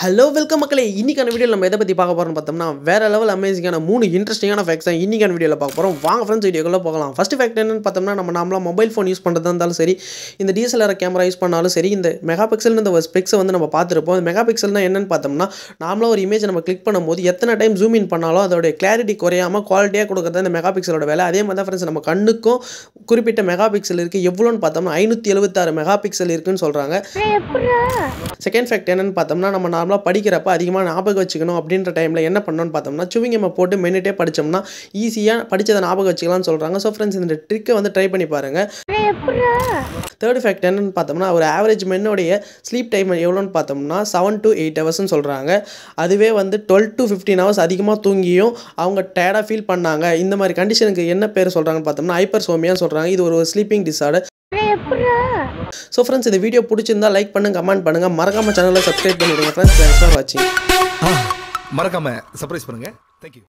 hello welcome மக்களே இன்னைக்கான வீடியோவில் நம்ம எதை பற்றி பார்க்க போகிறோம்னு பார்த்தோம்னா வேறு லெவல் அமேசிங்கான மூணு இன்ட்ரெஸ்டிங்கான ஃபேக்ட்ஸ் தான் இன்னைக்கான வீடியோவில் பார்க்க போகிறோம் வாங்க ஃப்ரெண்ட்ஸ் வீடியோக்குள்ளே போகலாம் ஃபஸ்ட் ஃபேக்ட் என்னன்னு பார்த்தோம்னா நம்ம நாமளாக மொபைல் ஃபோன் யூஸ் பண்ணுறதா இருந்தாலும் சரி இந்த டிஎஸ்எல்ஆர் கேமரா யூஸ் பண்ணாலும் சரி இந்த மெகா பிக்சல் இந்த ஸ்பெக்ஸை வந்து நம்ம பார்த்துருப்போம் இந்த மெகா பிக்சல்னா என்னன்னு பார்த்தோம்னா நாமளாக ஒரு இமேஜ் நம்ம கிளிக் பண்ணும்போது எத்தனை டைம் ஜூம் இன் பண்ணாலும் அதோட கிளாரிட்டி குறையாமல் குவாலிட்டியாக கொடுக்குறது இந்த மெகா பிக்சலோட வேலை அதே மாதிரி தான் ஃப்ரெண்ட்ஸ் நம்ம கண்ணுக்கும் குறிப்பிட்ட மெகா பிக்சல் இருக்குது எவ்வளோன்னு பார்த்தோம்னா ஐநூற்றி எழுபத்தாறு மெகா பிக்சல் இருக்குன்னு சொல்கிறாங்க செகண்ட் ஃபேக்ட் என்னன்னு பார்த்தோம்னா நம்ம நார்மலாக படிக்கிறப்ப அதிகமாக ஞாபகம் வச்சுக்கணும் அப்படின்ற டைமில் என்ன பண்ணணும்னு பார்த்தோம்னா சுவிங்கம்மை போட்டு மென்னிட்டே படித்தோம்னா ஈஸியாக படித்ததை ஞாபகம் வச்சுக்கலாம்னு சொல்கிறாங்க ஸோ ஃப்ரெண்ட்ஸ் இந்த ட்ரிக்கை வந்து ட்ரை பண்ணி பாருங்கள் தேர்ட் ஃபேக்ட் என்னன்னு பார்த்தோம்னா ஒரு ஆவரேஜ் மென்னுடைய ஸ்லீப் டைம் எவ்வளோன்னு பார்த்தோம்னா செவன் டு எயிட் ஹவர்ஸ்னு சொல்கிறாங்க அதுவே வந்து டுவெல் டு ஃபிஃப்டீன் ஹவர்ஸ் அதிகமாக தூங்கியும் அவங்க டயர்டாக ஃபீல் பண்ணாங்க இந்த மாதிரி கண்டிஷனுக்கு என்ன பேர் சொல்கிறாங்கன்னு பார்த்தோம்னா ஹைப்பர் சோமியான்னு சொல்கிறாங்க இது ஒரு ஸ்லீப்பிங் டிஸார்டர் ஸோ ஃப்ரெண்ட்ஸ் இந்த வீடியோ பிடிச்சிருந்தா லைக் பண்ணுங்க கமெண்ட் பண்ணுங்க மறக்காம சேனலை சப்ஸ்கிரைப் பண்ணிவிடுங்க ஃப்ரெண்ட்ஸ் தேங்க்ஸ் ஃபார் வாட்சிங் மறக்காம சர்ப்ரைஸ் பண்ணுங்க தேங்க்யூ